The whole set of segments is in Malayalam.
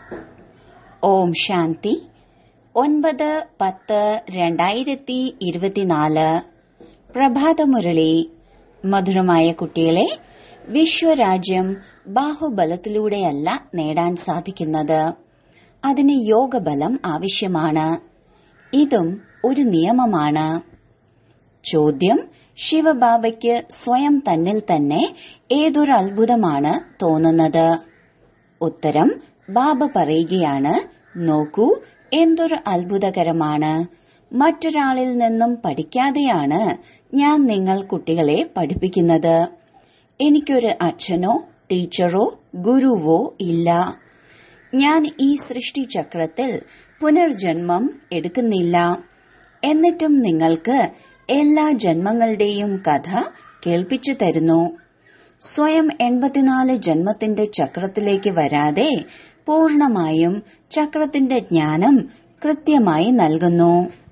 ഓം ശാന്തി ഒൻപത് പത്ത് രണ്ടായിരത്തി ഇരുപത്തിനാല് പ്രഭാതമുരളി മധുരമായ കുട്ടികളെ വിശ്വരാജ്യം ബാഹുബലത്തിലൂടെയല്ല നേടാൻ സാധിക്കുന്നത് അതിന് യോഗബലം ആവശ്യമാണ് ഇതും ഒരു നിയമമാണ് ചോദ്യം ശിവബാബയ്ക്ക് സ്വയം തന്നിൽ തന്നെ ഏതൊരു അത്ഭുതമാണ് തോന്നുന്നത് ഉത്തരം ബാബ പറയുകയാണ് നോക്കൂ എന്തൊരു അത്ഭുതകരമാണ് മറ്റൊരാളിൽ നിന്നും പഠിക്കാതെയാണ് ഞാൻ നിങ്ങൾ കുട്ടികളെ പഠിപ്പിക്കുന്നത് എനിക്കൊരു അച്ഛനോ ടീച്ചറോ ഗുരുവോ ഇല്ല ഞാൻ ഈ സൃഷ്ടിചക്രത്തിൽ പുനർജന്മം എടുക്കുന്നില്ല എന്നിട്ടും നിങ്ങൾക്ക് എല്ലാ ജന്മങ്ങളുടെയും കഥ കേൾപ്പിച്ചു തരുന്നു സ്വയം എൺപത്തിനാല് ജന്മത്തിന്റെ ചക്രത്തിലേക്ക് വരാതെ പൂർണമായും ചക്രത്തിന്റെ ജ്ഞാനം കൃത്യമായി നൽകുന്നു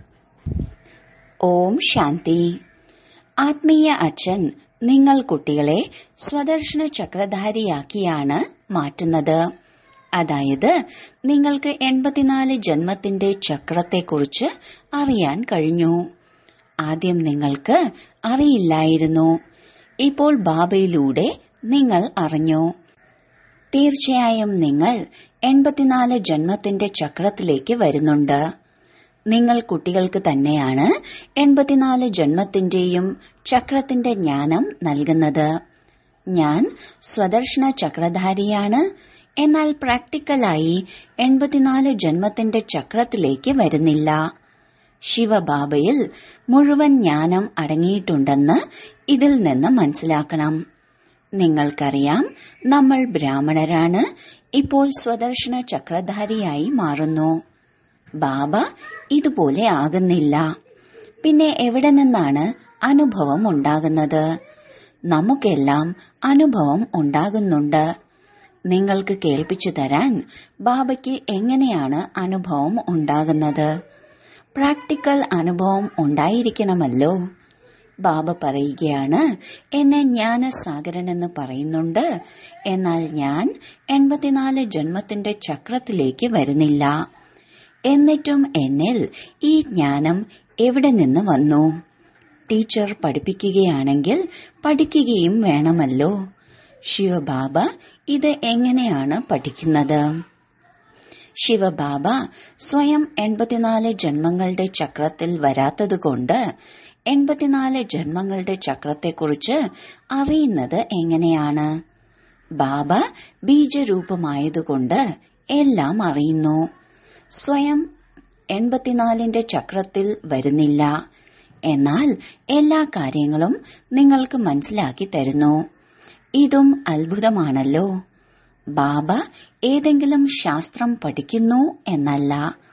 ഓം ശാന്തി ആത്മീയ അച്ഛൻ നിങ്ങൾ കുട്ടികളെ സ്വദർശന ചക്രധാരിയാക്കിയാണ് മാറ്റുന്നത് അതായത് നിങ്ങൾക്ക് എൺപത്തിനാല് ജന്മത്തിന്റെ ചക്രത്തെക്കുറിച്ച് അറിയാൻ കഴിഞ്ഞു ആദ്യം നിങ്ങൾക്ക് അറിയില്ലായിരുന്നു ഇപ്പോൾ ബാബയിലൂടെ നിങ്ങൾ അറിഞ്ഞു തീർച്ചയായും നിങ്ങൾ എൺപത്തിനാല് ജന്മത്തിന്റെ ചക്രത്തിലേക്ക് വരുന്നുണ്ട് നിങ്ങൾ കുട്ടികൾക്ക് തന്നെയാണ് എൺപത്തിനാല് ജന്മത്തിന്റെയും ചക്രത്തിന്റെ ജ്ഞാനം നൽകുന്നത് ഞാൻ സ്വദർശന ചക്രധാരിയാണ് എന്നാൽ പ്രാക്ടിക്കലായി എൺപത്തിനാല് ജന്മത്തിന്റെ ചക്രത്തിലേക്ക് വരുന്നില്ല ശിവബാബയിൽ മുഴുവൻ ജ്ഞാനം അടങ്ങിയിട്ടുണ്ടെന്ന് ഇതിൽ നിന്ന് മനസ്സിലാക്കണം നിങ്ങൾക്കറിയാം നമ്മൾ ബ്രാഹ്മണരാണ് ഇപ്പോൾ സ്വദർശന ചക്രധാരിയായി മാറുന്നു ബാബ ഇതുപോലെ ആകുന്നില്ല പിന്നെ എവിടെ നിന്നാണ് അനുഭവം ഉണ്ടാകുന്നത് നമുക്കെല്ലാം അനുഭവം ഉണ്ടാകുന്നുണ്ട് നിങ്ങൾക്ക് കേൾപ്പിച്ചു തരാൻ ബാബയ്ക്ക് എങ്ങനെയാണ് അനുഭവം ഉണ്ടാകുന്നത് പ്രാക്ടിക്കൽ അനുഭവം ഉണ്ടായിരിക്കണമല്ലോ ബാബ പറയുകയാണ് എന്നെ ജ്ഞാനസാഗരൻ എന്ന് പറയുന്നുണ്ട് എന്നാൽ ഞാൻ എൺപത്തിനാല് ജന്മത്തിന്റെ ചക്രത്തിലേക്ക് വരുന്നില്ല എന്നിട്ടും എന്നിൽ ഈ ജ്ഞാനം എവിടെ നിന്ന് വന്നു ടീച്ചർ പഠിപ്പിക്കുകയാണെങ്കിൽ പഠിക്കുകയും വേണമല്ലോ ശിവബാബ ഇത് എങ്ങനെയാണ് പഠിക്കുന്നത് ശിവബാബ സ്വയം എൺപത്തിനാല് ജന്മങ്ങളുടെ ചക്രത്തിൽ വരാത്തതുകൊണ്ട് എൺപത്തിനാല് ജന്മങ്ങളുടെ ചക്രത്തെക്കുറിച്ച് അറിയുന്നത് എങ്ങനെയാണ് ബാബ ബീജരൂപമായതുകൊണ്ട് എല്ലാം അറിയുന്നു സ്വയം എൺപത്തിനാലിന്റെ ചക്രത്തിൽ വരുന്നില്ല എന്നാൽ എല്ലാ കാര്യങ്ങളും നിങ്ങൾക്ക് മനസ്സിലാക്കി തരുന്നു ഇതും അത്ഭുതമാണല്ലോ ബാബ ഏതെങ്കിലും ശാസ്ത്രം പഠിക്കുന്നു എന്നല്ല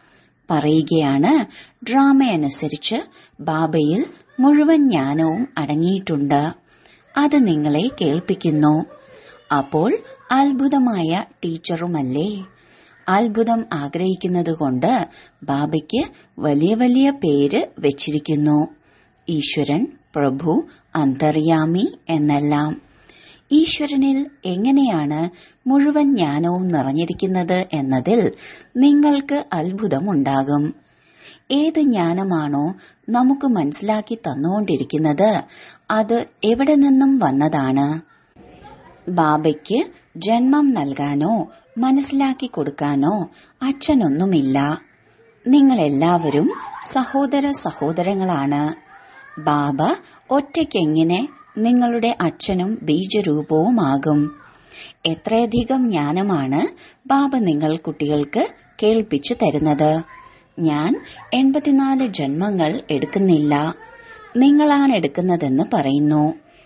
പറയുകയാണ് ഡ്രാമയനുസരിച്ച് ബാബയിൽ മുഴുവൻ ജ്ഞാനവും അടങ്ങിയിട്ടുണ്ട് അത് നിങ്ങളെ കേൾപ്പിക്കുന്നു അപ്പോൾ അത്ഭുതമായ ടീച്ചറുമല്ലേ അത്ഭുതം ആഗ്രഹിക്കുന്നതുകൊണ്ട് ബാബയ്ക്ക് വലിയ വലിയ പേര് വെച്ചിരിക്കുന്നു ഈശ്വരൻ പ്രഭു അന്തർയാമി എന്നെല്ലാം ഈശ്വരനിൽ എങ്ങനെയാണ് മുഴുവൻ ജ്ഞാനവും നിറഞ്ഞിരിക്കുന്നത് എന്നതിൽ നിങ്ങൾക്ക് അത്ഭുതമുണ്ടാകും ഏത് ജ്ഞാനമാണോ നമുക്ക് മനസ്സിലാക്കി തന്നുകൊണ്ടിരിക്കുന്നത് അത് എവിടെ നിന്നും വന്നതാണ് ബാബയ്ക്ക് ജന്മം നൽകാനോ മനസ്സിലാക്കി കൊടുക്കാനോ അച്ഛനൊന്നുമില്ല നിങ്ങളെല്ലാവരും സഹോദര സഹോദരങ്ങളാണ് ബാബ ഒറ്റയ്ക്കെങ്ങനെ നിങ്ങളുടെ അച്ഛനും ബീജരൂപവുമാകും എത്രയധികം ജ്ഞാനമാണ് ബാബ നിങ്ങൾ കുട്ടികൾക്ക് കേൾപ്പിച്ചു തരുന്നത് ഞാൻ എൺപത്തിനാല് ജന്മങ്ങൾ എടുക്കുന്നില്ല നിങ്ങളാണ് എടുക്കുന്നതെന്ന് പറയുന്നു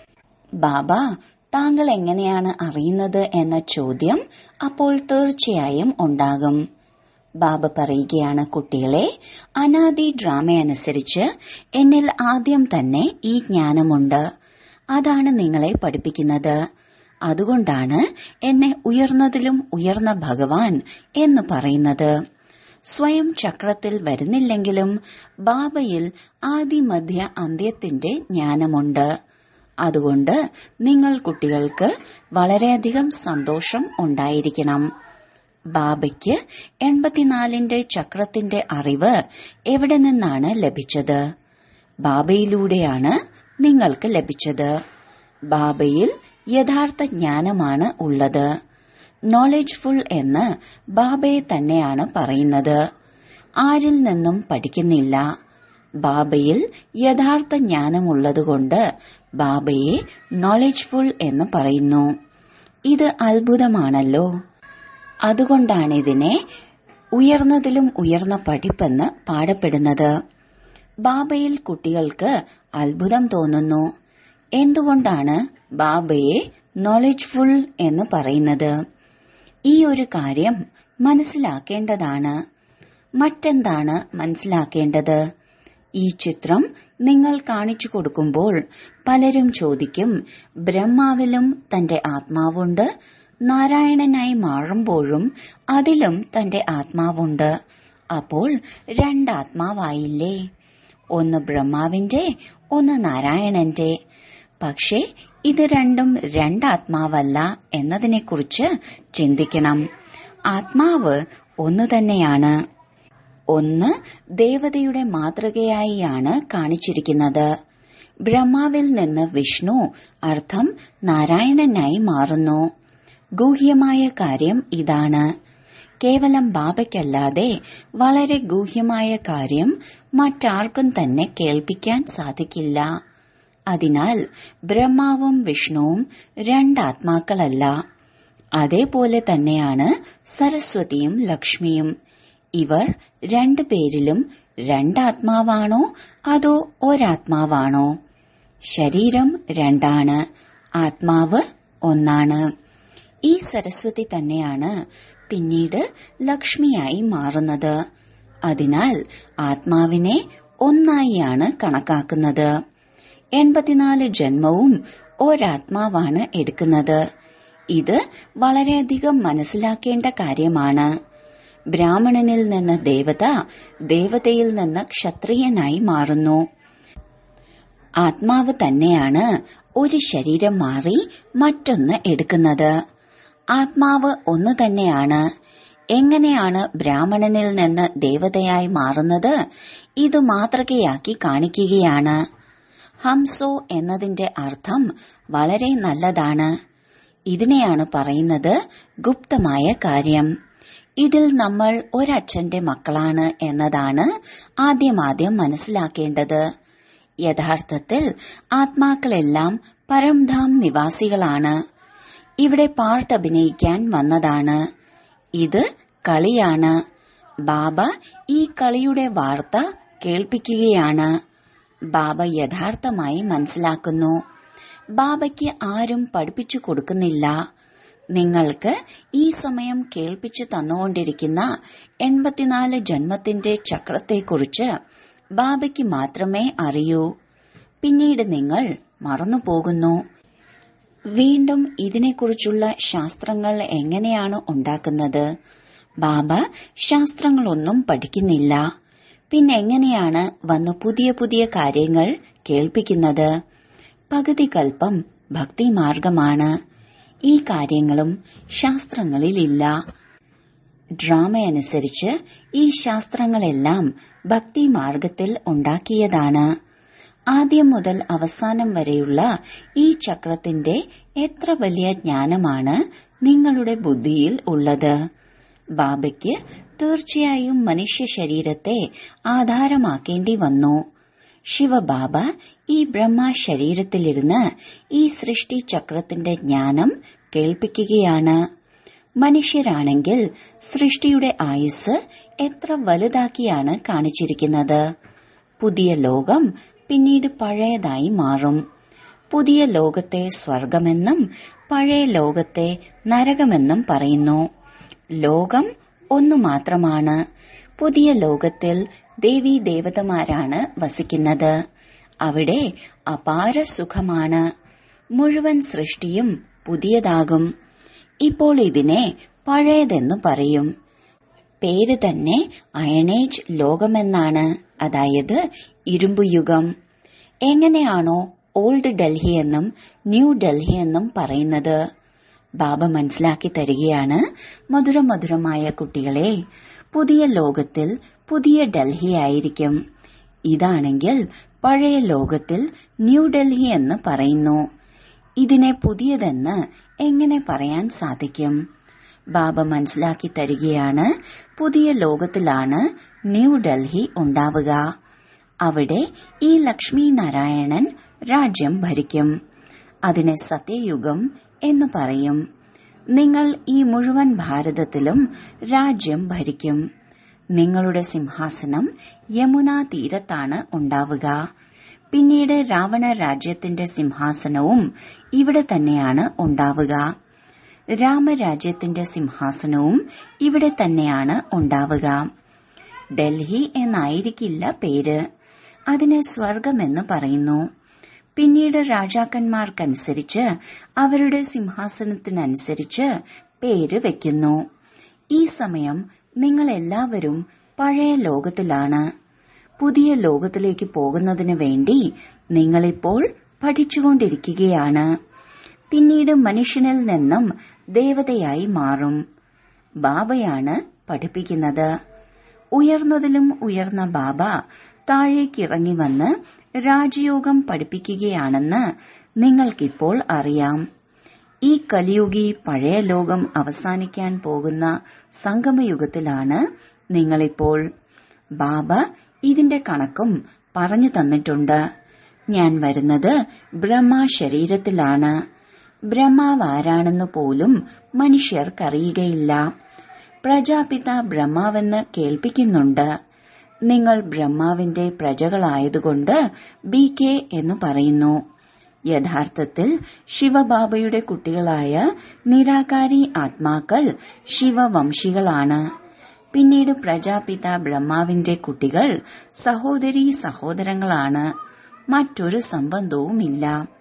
ബാബ താങ്കൾ എങ്ങനെയാണ് അറിയുന്നത് എന്ന ചോദ്യം അപ്പോൾ തീർച്ചയായും ഉണ്ടാകും ബാബ പറയുകയാണ് കുട്ടികളെ അനാദി ഡ്രാമയനുസരിച്ച് എന്നിൽ ആദ്യം തന്നെ ഈ ജ്ഞാനമുണ്ട് അതാണ് നിങ്ങളെ പഠിപ്പിക്കുന്നത് അതുകൊണ്ടാണ് എന്നെ ഉയർന്നതിലും ഉയർന്ന ഭഗവാൻ എന്ന് പറയുന്നത് സ്വയം ചക്രത്തിൽ വരുന്നില്ലെങ്കിലും ബാബയിൽ ആദിമധ്യ അന്ത്യത്തിന്റെ ജ്ഞാനമുണ്ട് അതുകൊണ്ട് നിങ്ങൾ കുട്ടികൾക്ക് വളരെയധികം സന്തോഷം ഉണ്ടായിരിക്കണം ബാബയ്ക്ക് എൺപത്തിനാലിന്റെ ചക്രത്തിന്റെ അറിവ് എവിടെ നിന്നാണ് ലഭിച്ചത് ബാബയിലൂടെയാണ് നിങ്ങൾക്ക് ലഭിച്ചത് ബാബയിൽ യഥാർത്ഥ ജ്ഞാനമാണ് ഉള്ളത് നോളജ്ഫുൾ എന്ന് ബാബയെ തന്നെയാണ് പറയുന്നത് ആരിൽ നിന്നും പഠിക്കുന്നില്ല ബാബയിൽ യഥാർത്ഥ ജ്ഞാനമുള്ളതുകൊണ്ട് ബാബയെ നോളജ്ഫുൾ എന്ന് പറയുന്നു ഇത് അത്ഭുതമാണല്ലോ അതുകൊണ്ടാണിതിനെ ഉയർന്നതിലും ഉയർന്ന പഠിപ്പെന്ന് പാടപ്പെടുന്നത് ബാബയിൽ കുട്ടികൾക്ക് അത്ഭുതം തോന്നുന്നു എന്തുകൊണ്ടാണ് ബാബയെ നോളജ്ഫുൾ എന്ന് പറയുന്നത് ഈ ഒരു കാര്യം മനസ്സിലാക്കേണ്ടതാണ് മറ്റെന്താണ് മനസ്സിലാക്കേണ്ടത് ഈ ചിത്രം നിങ്ങൾ കാണിച്ചു കൊടുക്കുമ്പോൾ പലരും ചോദിക്കും ബ്രഹ്മാവിലും തന്റെ ആത്മാവുണ്ട് നാരായണനായി മാറുമ്പോഴും അതിലും തന്റെ ആത്മാവുണ്ട് അപ്പോൾ രണ്ടാത്മാവായില്ലേ ഒന്ന് ബ്രഹ്മാവിന്റെ ഒന്ന് നാരായണന്റെ പക്ഷേ ഇത് രണ്ടും രണ്ടാത്മാവല്ല എന്നതിനെക്കുറിച്ച് ചിന്തിക്കണം ആത്മാവ് ഒന്ന് തന്നെയാണ് ഒന്ന് ദേവതയുടെ മാതൃകയായിയാണ് കാണിച്ചിരിക്കുന്നത് ബ്രഹ്മാവിൽ നിന്ന് വിഷ്ണു അർത്ഥം നാരായണനായി മാറുന്നു ഗൂഹ്യമായ കാര്യം ഇതാണ് കേവലം ബാബയ്ക്കല്ലാതെ വളരെ ഗൂഹ്യമായ കാര്യം മറ്റാർക്കും തന്നെ കേൾപ്പിക്കാൻ സാധിക്കില്ല അതിനാൽ ബ്രഹ്മാവും വിഷ്ണുവും രണ്ടാത്മാക്കളല്ല അതേപോലെ തന്നെയാണ് സരസ്വതിയും ലക്ഷ്മിയും ഇവർ രണ്ടു പേരിലും രണ്ടാത്മാവാണോ അതോ ഒരാത്മാവാണോ ശരീരം രണ്ടാണ് ആത്മാവ് ഒന്നാണ് ഈ സരസ്വതി തന്നെയാണ് പിന്നീട് ലക്ഷ്മിയായി മാറുന്നത് അതിനാൽ ആത്മാവിനെ ഒന്നായിയാണ് കണക്കാക്കുന്നത് എൺപത്തിനാല് ജന്മവും ഒരാത്മാവാണ് എടുക്കുന്നത് ഇത് വളരെയധികം മനസ്സിലാക്കേണ്ട കാര്യമാണ് ബ്രാഹ്മണനിൽ നിന്ന് ദേവത ദേവതയിൽ നിന്ന് ക്ഷത്രിയനായി മാറുന്നു ആത്മാവ് തന്നെയാണ് ഒരു ശരീരം മാറി മറ്റൊന്ന് എടുക്കുന്നത് ആത്മാവ് ഒന്ന് തന്നെയാണ് എങ്ങനെയാണ് ബ്രാഹ്മണനിൽ നിന്ന് ദേവതയായി മാറുന്നത് ഇത് മാതൃകയാക്കി കാണിക്കുകയാണ് ഹംസോ എന്നതിന്റെ അർത്ഥം വളരെ നല്ലതാണ് ഇതിനെയാണ് പറയുന്നത് ഗുപ്തമായ കാര്യം ഇതിൽ നമ്മൾ ഒരച്ഛന്റെ മക്കളാണ് എന്നതാണ് ആദ്യമാദ്യം മനസ്സിലാക്കേണ്ടത് യഥാർത്ഥത്തിൽ ആത്മാക്കളെല്ലാം പരംധാം നിവാസികളാണ് ഇവിടെ പാർട്ട് അഭിനയിക്കാൻ വന്നതാണ് ഇത് കളിയാണ് ബാബ ഈ കളിയുടെ വാർത്ത കേൾപ്പിക്കുകയാണ് ബാബ യഥാർത്ഥമായി മനസ്സിലാക്കുന്നു ബാബയ്ക്ക് ആരും പഠിപ്പിച്ചു കൊടുക്കുന്നില്ല നിങ്ങൾക്ക് ഈ സമയം കേൾപ്പിച്ചു തന്നുകൊണ്ടിരിക്കുന്ന എൺപത്തിനാല് ജന്മത്തിന്റെ ചക്രത്തെക്കുറിച്ച് ബാബയ്ക്ക് മാത്രമേ അറിയൂ പിന്നീട് നിങ്ങൾ മറന്നുപോകുന്നു വീണ്ടും ഇതിനെക്കുറിച്ചുള്ള ശാസ്ത്രങ്ങൾ എങ്ങനെയാണ് ഉണ്ടാക്കുന്നത് ബാബ ശാസ്ത്രങ്ങളൊന്നും പഠിക്കുന്നില്ല പിന്നെ എങ്ങനെയാണ് വന്ന് പുതിയ പുതിയ കാര്യങ്ങൾ കേൾപ്പിക്കുന്നത് പകുതി കൽപ്പം ഭക്തിമാർഗമാണ് ഈ കാര്യങ്ങളും ശാസ്ത്രങ്ങളിലില്ല ഡ്രാമയനുസരിച്ച് ഈ ശാസ്ത്രങ്ങളെല്ലാം ഭക്തി മാർഗത്തിൽ ഉണ്ടാക്കിയതാണ് ആദ്യം മുതൽ അവസാനം വരെയുള്ള ഈ ചക്രത്തിന്റെ എത്ര വലിയ ജ്ഞാനമാണ് നിങ്ങളുടെ ബുദ്ധിയിൽ ഉള്ളത് ബാബയ്ക്ക് തീർച്ചയായും മനുഷ്യ ശരീരത്തെ ആധാരമാക്കേണ്ടി വന്നു ശിവബാബ ഈ ബ്രഹ്മ ശരീരത്തിലിരുന്ന് ഈ സൃഷ്ടി ചക്രത്തിന്റെ ജ്ഞാനം കേൾപ്പിക്കുകയാണ് മനുഷ്യരാണെങ്കിൽ സൃഷ്ടിയുടെ ആയുസ് എത്ര വലുതാക്കിയാണ് കാണിച്ചിരിക്കുന്നത് പുതിയ ലോകം പിന്നീട് പഴയതായി മാറും പുതിയ ലോകത്തെ സ്വർഗമെന്നും പഴയ ലോകത്തെ നരകമെന്നും പറയുന്നു ലോകം ഒന്നു മാത്രമാണ് പുതിയ ലോകത്തിൽ ദേവീ ദേവതമാരാണ് വസിക്കുന്നത് അവിടെ അപാര സുഖമാണ് മുഴുവൻ സൃഷ്ടിയും പുതിയതാകും ഇപ്പോൾ ഇതിനെ പഴയതെന്ന് പറയും പേര് തന്നെ അയണേജ് ലോകമെന്നാണ് അതായത് ഇരുമ്പുയുഗം എങ്ങനെയാണോ ഓൾഡ് ഡൽഹി എന്നും ന്യൂ ഡൽഹി എന്നും പറയുന്നത് ബാബ മനസ്സിലാക്കി തരികയാണ് മധുരമധുരമായ കുട്ടികളെ പുതിയ ലോകത്തിൽ പുതിയ ഡൽഹി ആയിരിക്കും ഇതാണെങ്കിൽ പഴയ ലോകത്തിൽ ന്യൂഡൽഹി എന്ന് പറയുന്നു ഇതിനെ പുതിയതെന്ന് എങ്ങനെ പറയാൻ സാധിക്കും ബാബ മനസ്സിലാക്കി തരികയാണ് പുതിയ ലോകത്തിലാണ് ന്യൂഡൽഹി ഉണ്ടാവുക അവിടെ ഈ ലക്ഷ്മി നാരായണൻ രാജ്യം ഭരിക്കും അതിനെ സത്യയുഗം എന്ന് പറയും നിങ്ങൾ ഈ മുഴുവൻ ഭാരതത്തിലും രാജ്യം ഭരിക്കും നിങ്ങളുടെ സിംഹാസനം യമുന തീരത്താണ് ഉണ്ടാവുക പിന്നീട് രാവണ രാജ്യത്തിന്റെ സിംഹാസനവും ഇവിടെ തന്നെയാണ് ഉണ്ടാവുക രാമരാജ്യത്തിന്റെ സിംഹാസനവും ഇവിടെ തന്നെയാണ് ഉണ്ടാവുക ഡൽഹി എന്നായിരിക്കില്ല പേര് അതിന് സ്വർഗമെന്ന് പറയുന്നു പിന്നീട് രാജാക്കന്മാർക്കനുസരിച്ച് അവരുടെ സിംഹാസനത്തിനനുസരിച്ച് പേര് വെക്കുന്നു ഈ സമയം നിങ്ങൾ എല്ലാവരും പഴയ ലോകത്തിലാണ് പുതിയ ലോകത്തിലേക്ക് പോകുന്നതിന് വേണ്ടി നിങ്ങളിപ്പോൾ പഠിച്ചുകൊണ്ടിരിക്കുകയാണ് പിന്നീട് മനുഷ്യനിൽ നിന്നും ദേവതയായി മാറും ബാബയാണ് പഠിപ്പിക്കുന്നത് ഉയർന്നതിലും ഉയർന്ന ബാബ താഴേക്കിറങ്ങി വന്ന് രാജയോഗം പഠിപ്പിക്കുകയാണെന്ന് നിങ്ങൾക്കിപ്പോൾ അറിയാം ഈ കലിയുഗി പഴയ ലോകം അവസാനിക്കാൻ പോകുന്ന സംഗമയുഗത്തിലാണ് നിങ്ങളിപ്പോൾ ബാബ ഇതിന്റെ കണക്കും പറഞ്ഞു തന്നിട്ടുണ്ട് ഞാൻ വരുന്നത് ബ്രഹ്മ ശരീരത്തിലാണ് ബ്രഹ്മാവ് ആരാണെന്ന് പോലും മനുഷ്യർക്കറിയുകയില്ല പ്രജാപിത ബ്രഹ്മാവെന്ന് കേൾപ്പിക്കുന്നുണ്ട് നിങ്ങൾ ബ്രഹ്മാവിന്റെ പ്രജകളായതുകൊണ്ട് ബി കെ എന്ന് പറയുന്നു യഥാർത്ഥത്തിൽ ശിവബാബയുടെ കുട്ടികളായ നിരാകാരി ആത്മാക്കൾ ശിവവംശികളാണ് പിന്നീട് പ്രജാപിത ബ്രഹ്മാവിന്റെ കുട്ടികൾ സഹോദരി സഹോദരങ്ങളാണ് മറ്റൊരു സംബന്ധവുമില്ല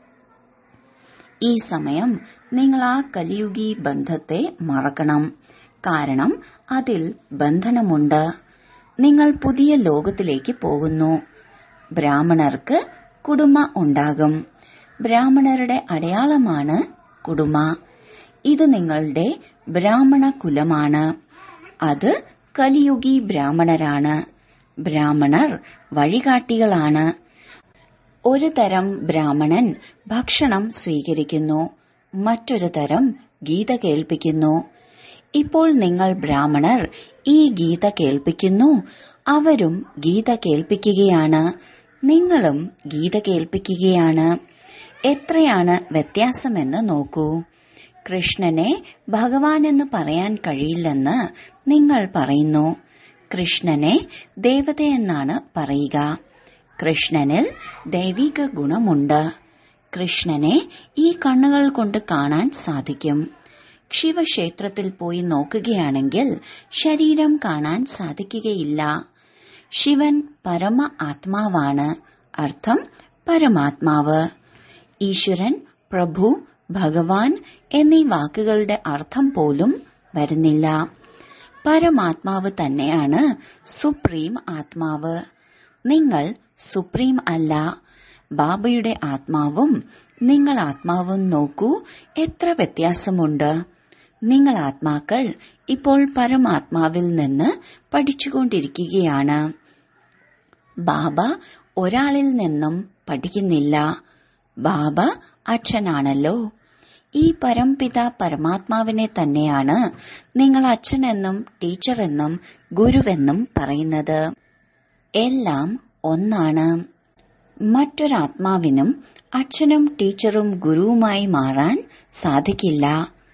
ഈ സമയം നിങ്ങൾ ആ കലിയുഗി ബന്ധത്തെ മറക്കണം കാരണം അതിൽ ബന്ധനമുണ്ട് നിങ്ങൾ പുതിയ ലോകത്തിലേക്ക് പോകുന്നു ബ്രാഹ്മണർക്ക് കുടുംബ ഉണ്ടാകും ബ്രാഹ്മണരുടെ അടയാളമാണ് കുടുംബ ഇത് നിങ്ങളുടെ ബ്രാഹ്മണ കുലമാണ് അത് കലിയുഗി ബ്രാഹ്മണരാണ് ബ്രാഹ്മണർ വഴികാട്ടികളാണ് ഒരു തരം ബ്രാഹ്മണൻ ഭക്ഷണം സ്വീകരിക്കുന്നു മറ്റൊരു തരം ഗീത കേൾപ്പിക്കുന്നു ഇപ്പോൾ നിങ്ങൾ ബ്രാഹ്മണർ ഈ ഗീത കേൾപ്പിക്കുന്നു അവരും ഗീത കേൾപ്പിക്കുകയാണ് നിങ്ങളും ഗീത കേൾപ്പിക്കുകയാണ് എത്രയാണ് വ്യത്യാസമെന്ന് നോക്കൂ കൃഷ്ണനെ ഭഗവാൻ എന്ന് പറയാൻ കഴിയില്ലെന്ന് നിങ്ങൾ പറയുന്നു കൃഷ്ണനെ ദേവതയെന്നാണ് പറയുക കൃഷ്ണനിൽ ദൈവിക ഗുണമുണ്ട് കൃഷ്ണനെ ഈ കണ്ണുകൾ കൊണ്ട് കാണാൻ സാധിക്കും ശിവക്ഷേത്രത്തിൽ പോയി നോക്കുകയാണെങ്കിൽ ശരീരം കാണാൻ സാധിക്കുകയില്ല ശിവൻ പരമ ആത്മാവാണ് അർത്ഥം പരമാത്മാവ് ഈശ്വരൻ പ്രഭു ഭഗവാൻ എന്നീ വാക്കുകളുടെ അർത്ഥം പോലും വരുന്നില്ല പരമാത്മാവ് തന്നെയാണ് സുപ്രീം ആത്മാവ് നിങ്ങൾ സുപ്രീം അല്ല ബാബയുടെ ആത്മാവും നിങ്ങൾ ആത്മാവും നോക്കൂ എത്ര വ്യത്യാസമുണ്ട് നിങ്ങൾ ആത്മാക്കൾ ഇപ്പോൾ പരമാത്മാവിൽ നിന്ന് പഠിച്ചുകൊണ്ടിരിക്കുകയാണ് ബാബ ഒരാളിൽ നിന്നും പഠിക്കുന്നില്ല ബാബ അച്ഛനാണല്ലോ ഈ പരംപിത പരമാത്മാവിനെ തന്നെയാണ് നിങ്ങൾ അച്ഛനെന്നും ടീച്ചറെന്നും ഗുരുവെന്നും പറയുന്നത് എല്ലാം ഒന്നാണ് മറ്റൊരാത്മാവിനും അച്ഛനും ടീച്ചറും ഗുരുവുമായി മാറാൻ സാധിക്കില്ല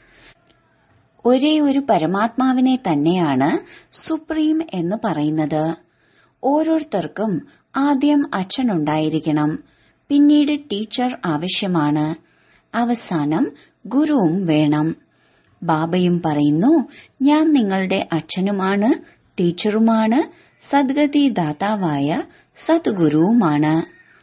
ഒരേ ഒരു പരമാത്മാവിനെ തന്നെയാണ് സുപ്രീം എന്ന് പറയുന്നത് ഓരോരുത്തർക്കും ആദ്യം അച്ഛനുണ്ടായിരിക്കണം പിന്നീട് ടീച്ചർ ആവശ്യമാണ് അവസാനം ഗുരുവും വേണം ബാബയും പറയുന്നു ഞാൻ നിങ്ങളുടെ അച്ഛനുമാണ് ടീച്ചറുമാണ് സദ്ഗതി ദാതാവായ സദ്ഗുരുവുമാണ്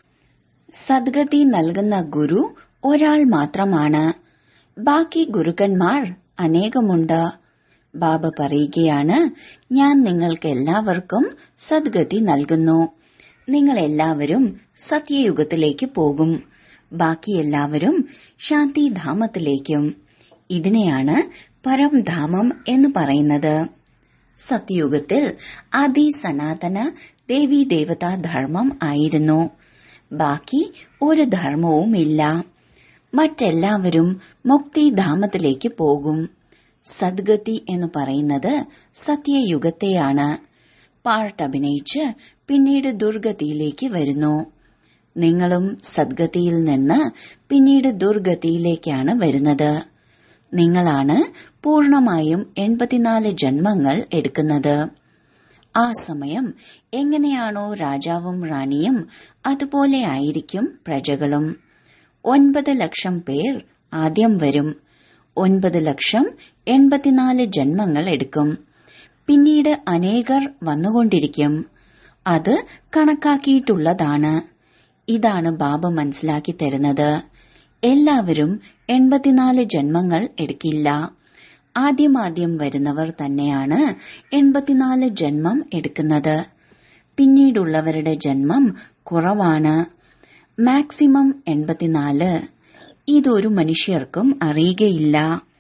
സദ്ഗതി നൽകുന്ന ഗുരു ഒരാൾ മാത്രമാണ് ബാക്കി ഗുരുക്കന്മാർ അനേകമുണ്ട് ബാബ പറയുകയാണ് ഞാൻ നിങ്ങൾക്ക് എല്ലാവർക്കും സദ്ഗതി നൽകുന്നു നിങ്ങൾ എല്ലാവരും സത്യയുഗത്തിലേക്ക് പോകും ബാക്കി എല്ലാവരും ശാന്തിധാമത്തിലേക്കും ഇതിനെയാണ് പരംധാമം എന്ന് പറയുന്നത് സത്യുഗത്തിൽ ആദി സനാതന ദേവീ ദേവതാ ധർമ്മം ആയിരുന്നു ബാക്കി ഒരു ധർമ്മവും ഇല്ല മറ്റെല്ലാവരും മുക്തിധാമത്തിലേക്ക് പോകും സദ്ഗതി എന്ന് പറയുന്നത് സത്യയുഗത്തെയാണ് പാർട്ട് അഭിനയിച്ച് പിന്നീട് ദുർഗതിയിലേക്ക് വരുന്നു നിങ്ങളും സദ്ഗതിയിൽ നിന്ന് പിന്നീട് ദുർഗതിയിലേക്കാണ് വരുന്നത് നിങ്ങളാണ് പൂർണമായും എൺപത്തിനാല് ജന്മങ്ങൾ എടുക്കുന്നത് ആ സമയം എങ്ങനെയാണോ രാജാവും റാണിയും അതുപോലെ ആയിരിക്കും പ്രജകളും ഒൻപത് ലക്ഷം പേർ ആദ്യം വരും ഒൻപത് ലക്ഷം എൺപത്തിനാല് ജന്മങ്ങൾ എടുക്കും പിന്നീട് അനേകർ വന്നുകൊണ്ടിരിക്കും അത് കണക്കാക്കിയിട്ടുള്ളതാണ് ഇതാണ് ബാബ മനസ്സിലാക്കി തരുന്നത് എല്ലാവരും എൺപത്തിനാല് ജന്മങ്ങൾ എടുക്കില്ല ആദ്യമാദ്യം വരുന്നവർ തന്നെയാണ് എൺപത്തിനാല് ജന്മം എടുക്കുന്നത് പിന്നീടുള്ളവരുടെ ജന്മം കുറവാണ് മാക്സിമം എൺപത്തിനാല് ഇതൊരു മനുഷ്യർക്കും അറിയുകയില്ല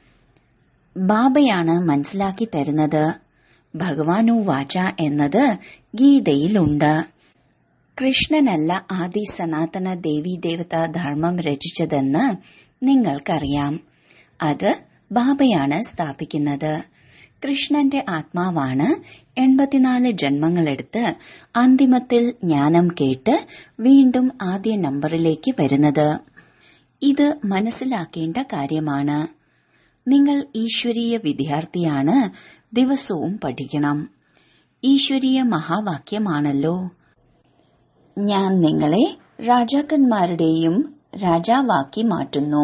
ബാബയാണ് മനസ്സിലാക്കി തരുന്നത് ഭഗവാനു വാച എന്നത് ഗീതയിലുണ്ട് കൃഷ്ണനല്ല ആദി സനാതന ദേവീ ദേവതാ ധർമ്മം രചിച്ചതെന്ന് നിങ്ങൾക്കറിയാം അത് ബാബയാണ് സ്ഥാപിക്കുന്നത് കൃഷ്ണന്റെ ആത്മാവാണ് എൺപത്തിനാല് ജന്മങ്ങളെടുത്ത് അന്തിമത്തിൽ ജ്ഞാനം കേട്ട് വീണ്ടും ആദ്യ നമ്പറിലേക്ക് വരുന്നത് ഇത് മനസ്സിലാക്കേണ്ട കാര്യമാണ് നിങ്ങൾ ഈശ്വരീയ വിദ്യാർത്ഥിയാണ് ദിവസവും പഠിക്കണം ഈശ്വരീയ മഹാവാക്യമാണല്ലോ ഞാൻ നിങ്ങളെ രാജാക്കന്മാരുടെയും രാജാവാക്കി മാറ്റുന്നു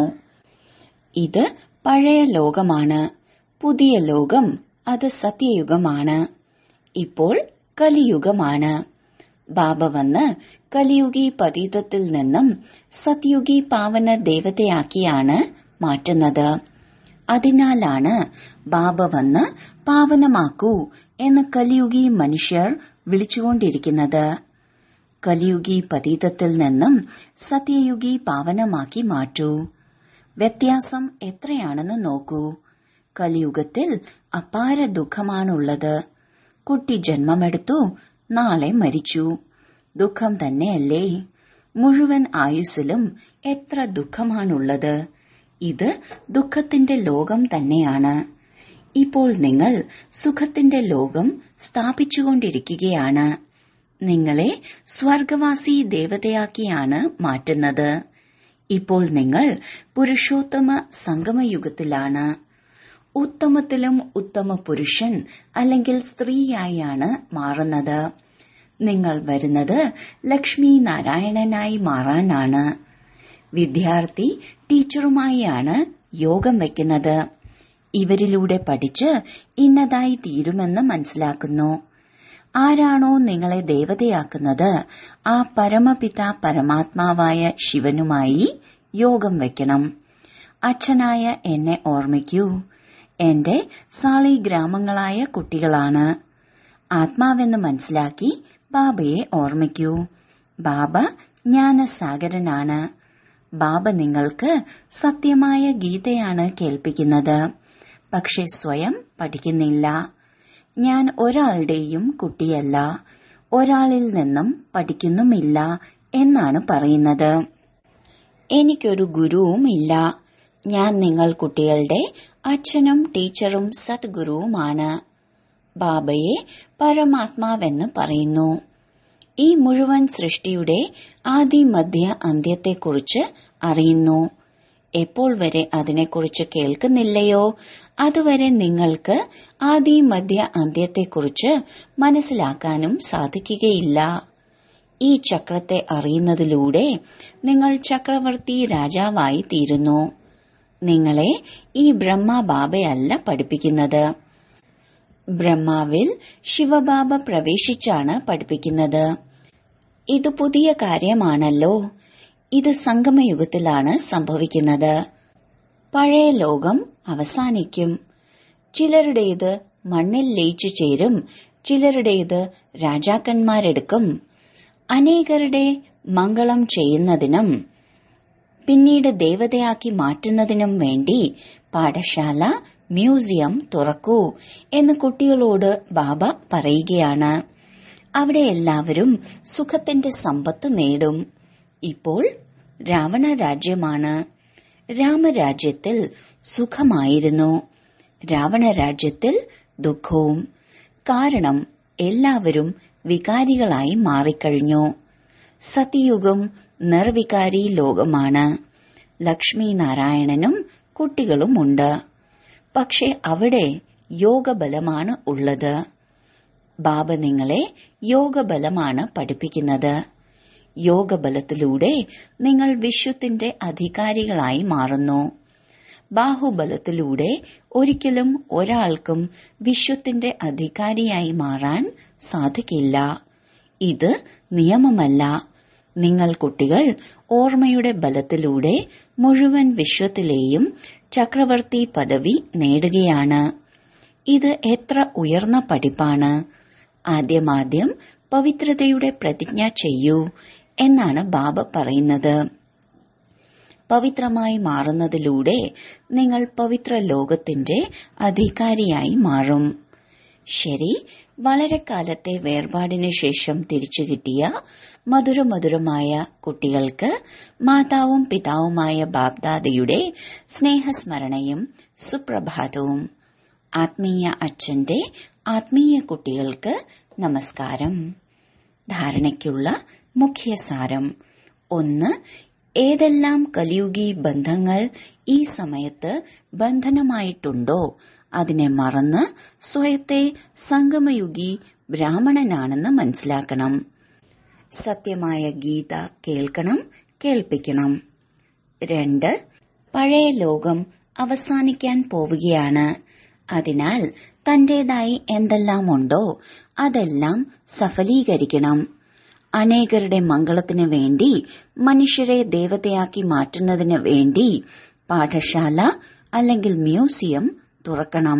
ഇത് പഴയ ലോകമാണ് പുതിയ ലോകം അത് സത്യയുഗമാണ് ഇപ്പോൾ കലിയുഗമാണ് ബാബ വന്ന് കലിയുഗി പതീതത്തിൽ നിന്നും സത്യുഗി പാവന ദേവതയാക്കിയാണ് മാറ്റുന്നത് അതിനാലാണ് ബാബ വന്ന് പാവനമാക്കൂ എന്ന് കലിയുഗി മനുഷ്യർ വിളിച്ചുകൊണ്ടിരിക്കുന്നത് കലിയുഗി പതീതത്തിൽ നിന്നും സത്യയുഗി പാവനമാക്കി മാറ്റൂ വ്യത്യാസം എത്രയാണെന്ന് നോക്കൂ കലിയുഗത്തിൽ അപാര ദുഃഖമാണുള്ളത് കുട്ടി ജന്മമെടുത്തു നാളെ മരിച്ചു ദുഃഖം തന്നെയല്ലേ മുഴുവൻ ആയുസ്സിലും എത്ര ദുഃഖമാണുള്ളത് ഇത് ദുഃഖത്തിന്റെ ലോകം തന്നെയാണ് ഇപ്പോൾ നിങ്ങൾ സുഖത്തിന്റെ ലോകം സ്ഥാപിച്ചുകൊണ്ടിരിക്കുകയാണ് നിങ്ങളെ സ്വർഗവാസി ദേവതയാക്കിയാണ് മാറ്റുന്നത് ഇപ്പോൾ നിങ്ങൾ പുരുഷോത്തമ സംഗമയുഗത്തിലാണ് ഉത്തമത്തിലും ഉത്തമ പുരുഷൻ അല്ലെങ്കിൽ സ്ത്രീയായാണ് മാറുന്നത് നിങ്ങൾ വരുന്നത് ലക്ഷ്മി നാരായണനായി മാറാനാണ് വിദ്യാർത്ഥി ടീച്ചറുമായാണ് യോഗം വയ്ക്കുന്നത് ഇവരിലൂടെ പഠിച്ച് ഇന്നതായി തീരുമെന്ന് മനസ്സിലാക്കുന്നു ആരാണോ നിങ്ങളെ ദേവതയാക്കുന്നത് ആ പരമപിത പരമാത്മാവായ ശിവനുമായി യോഗം വയ്ക്കണം അച്ഛനായ എന്നെ ഓർമ്മിക്കൂ എന്റെ സാളിഗ്രാമങ്ങളായ കുട്ടികളാണ് ആത്മാവെന്ന് മനസ്സിലാക്കി ബാബയെ ഓർമ്മിക്കൂ ബാബ ജ്ഞാനസാഗരനാണ് ബാബ നിങ്ങൾക്ക് സത്യമായ ഗീതയാണ് കേൾപ്പിക്കുന്നത് പക്ഷെ സ്വയം പഠിക്കുന്നില്ല ഞാൻ ഒരാളുടെയും കുട്ടിയല്ല ഒരാളിൽ നിന്നും പഠിക്കുന്നുമില്ല എന്നാണ് പറയുന്നത് എനിക്കൊരു ഗുരുവും ഇല്ല ഞാൻ നിങ്ങൾ കുട്ടികളുടെ അച്ഛനും ടീച്ചറും സദ്ഗുരുവുമാണ് ബാബയെ പരമാത്മാവെന്ന് പറയുന്നു ഈ മുഴുവൻ സൃഷ്ടിയുടെ ആദി മധ്യ അന്ത്യത്തെക്കുറിച്ച് അറിയുന്നു എപ്പോൾ വരെ അതിനെക്കുറിച്ച് കേൾക്കുന്നില്ലയോ അതുവരെ നിങ്ങൾക്ക് ആദി മധ്യ അന്ത്യത്തെക്കുറിച്ച് മനസ്സിലാക്കാനും സാധിക്കുകയില്ല ഈ ചക്രത്തെ അറിയുന്നതിലൂടെ നിങ്ങൾ ചക്രവർത്തി രാജാവായി തീരുന്നു നിങ്ങളെ ഈ ബ്രഹ്മ ബാബയല്ല പഠിപ്പിക്കുന്നത് ബ്രഹ്മാവിൽ ശിവബാബ പ്രവേശിച്ചാണ് പഠിപ്പിക്കുന്നത് ഇത് പുതിയ കാര്യമാണല്ലോ ഇത് സംഗമയുഗത്തിലാണ് സംഭവിക്കുന്നത് പഴയ ലോകം അവസാനിക്കും ചിലരുടേത് മണ്ണിൽ ലയിച്ചു ചേരും ചിലരുടേത് രാജാക്കന്മാരെടുക്കും അനേകരുടെ മംഗളം ചെയ്യുന്നതിനും പിന്നീട് ദേവതയാക്കി മാറ്റുന്നതിനും വേണ്ടി പാഠശാല മ്യൂസിയം തുറക്കൂ എന്ന് കുട്ടികളോട് ബാബ പറയുകയാണ് അവിടെ എല്ലാവരും സുഖത്തിന്റെ സമ്പത്ത് നേടും ഇപ്പോൾ രാവണ രാജ്യമാണ് രാമരാജ്യത്തിൽ സുഖമായിരുന്നു രാവണ രാജ്യത്തിൽ ദുഃഖവും കാരണം എല്ലാവരും വികാരികളായി മാറിക്കഴിഞ്ഞു സതിയുഗം നിർവികാരി ലോകമാണ് ലക്ഷ്മി നാരായണനും കുട്ടികളുമുണ്ട് പക്ഷെ അവിടെ യോഗബലമാണ് ഉള്ളത് ബാബ നിങ്ങളെ യോഗബലമാണ് പഠിപ്പിക്കുന്നത് യോഗബലത്തിലൂടെ നിങ്ങൾ വിശ്വത്തിന്റെ അധികാരികളായി മാറുന്നു ബാഹുബലത്തിലൂടെ ഒരിക്കലും ഒരാൾക്കും വിശ്വത്തിന്റെ അധികാരിയായി മാറാൻ സാധിക്കില്ല ഇത് നിയമമല്ല നിങ്ങൾ കുട്ടികൾ ഓർമ്മയുടെ ബലത്തിലൂടെ മുഴുവൻ വിശ്വത്തിലെയും ചക്രവർത്തി പദവി നേടുകയാണ് ഇത് എത്ര ഉയർന്ന പഠിപ്പാണ് ആദ്യമാദ്യം പവിത്രതയുടെ പ്രതിജ്ഞ ചെയ്യൂ എന്നാണ് ബാബ പറയുന്നത് പവിത്രമായി മാറുന്നതിലൂടെ നിങ്ങൾ പവിത്ര ലോകത്തിന്റെ അധികാരിയായി മാറും ശരി വളരെ കാലത്തെ വേർപാടിനു ശേഷം തിരിച്ചു കിട്ടിയ മധുരമധുരമായ കുട്ടികൾക്ക് മാതാവും പിതാവുമായ ബാബ്ദാദയുടെ സ്നേഹസ്മരണയും സുപ്രഭാതവും ആത്മീയ അച്ഛന്റെ ആത്മീയ കുട്ടികൾക്ക് നമസ്കാരം ധാരണയ്ക്കുള്ള മുഖ്യസാരം ഒന്ന് ഏതെല്ലാം കലിയുഗി ബന്ധങ്ങൾ ഈ സമയത്ത് ബന്ധനമായിട്ടുണ്ടോ അതിനെ മറന്ന് സ്വയത്തെ സംഗമയുഗി ബ്രാഹ്മണനാണെന്ന് മനസ്സിലാക്കണം സത്യമായ ഗീത കേൾക്കണം കേൾപ്പിക്കണം രണ്ട് പഴയ ലോകം അവസാനിക്കാൻ പോവുകയാണ് അതിനാൽ തന്റേതായി എന്തെല്ലാം ഉണ്ടോ അതെല്ലാം സഫലീകരിക്കണം അനേകരുടെ മംഗളത്തിനു വേണ്ടി മനുഷ്യരെ ദേവതയാക്കി മാറ്റുന്നതിന് വേണ്ടി പാഠശാല അല്ലെങ്കിൽ മ്യൂസിയം തുറക്കണം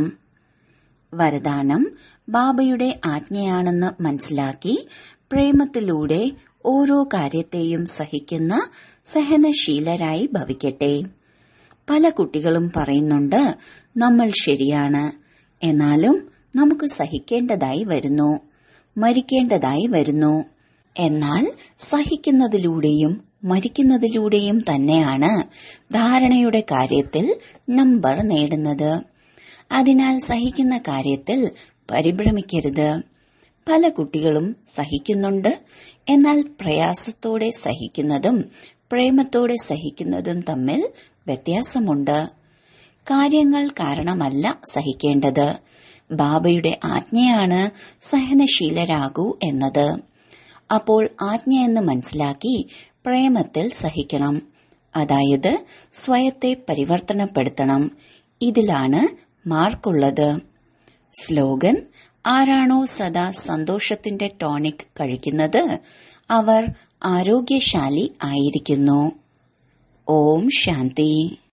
വരദാനം ബാബയുടെ ആജ്ഞയാണെന്ന് മനസ്സിലാക്കി പ്രേമത്തിലൂടെ ഓരോ കാര്യത്തെയും സഹിക്കുന്ന സഹനശീലരായി ഭവിക്കട്ടെ പല കുട്ടികളും പറയുന്നുണ്ട് നമ്മൾ ശരിയാണ് എന്നാലും നമുക്ക് സഹിക്കേണ്ടതായി വരുന്നു മരിക്കേണ്ടതായി വരുന്നു എന്നാൽ സഹിക്കുന്നതിലൂടെയും മരിക്കുന്നതിലൂടെയും തന്നെയാണ് ധാരണയുടെ കാര്യത്തിൽ നമ്പർ നേടുന്നത് അതിനാൽ സഹിക്കുന്ന കാര്യത്തിൽ പരിഭ്രമിക്കരുത് പല കുട്ടികളും സഹിക്കുന്നുണ്ട് എന്നാൽ പ്രയാസത്തോടെ സഹിക്കുന്നതും പ്രേമത്തോടെ സഹിക്കുന്നതും തമ്മിൽ വ്യത്യാസമുണ്ട് കാര്യങ്ങൾ കാരണമല്ല സഹിക്കേണ്ടത് ബാബയുടെ ആജ്ഞയാണ് സഹനശീലരാകൂ എന്നത് അപ്പോൾ ആജ്ഞ എന്ന് മനസ്സിലാക്കി പ്രേമത്തിൽ സഹിക്കണം അതായത് സ്വയത്തെ പരിവർത്തനപ്പെടുത്തണം ഇതിലാണ് മാർക്കുള്ളത് സ്ലോഗൻ ആരാണോ സദാ സന്തോഷത്തിന്റെ ടോണിക് കഴിക്കുന്നത് അവർ ആരോഗ്യശാലി ആയിരിക്കുന്നു ഓം ശാന്തി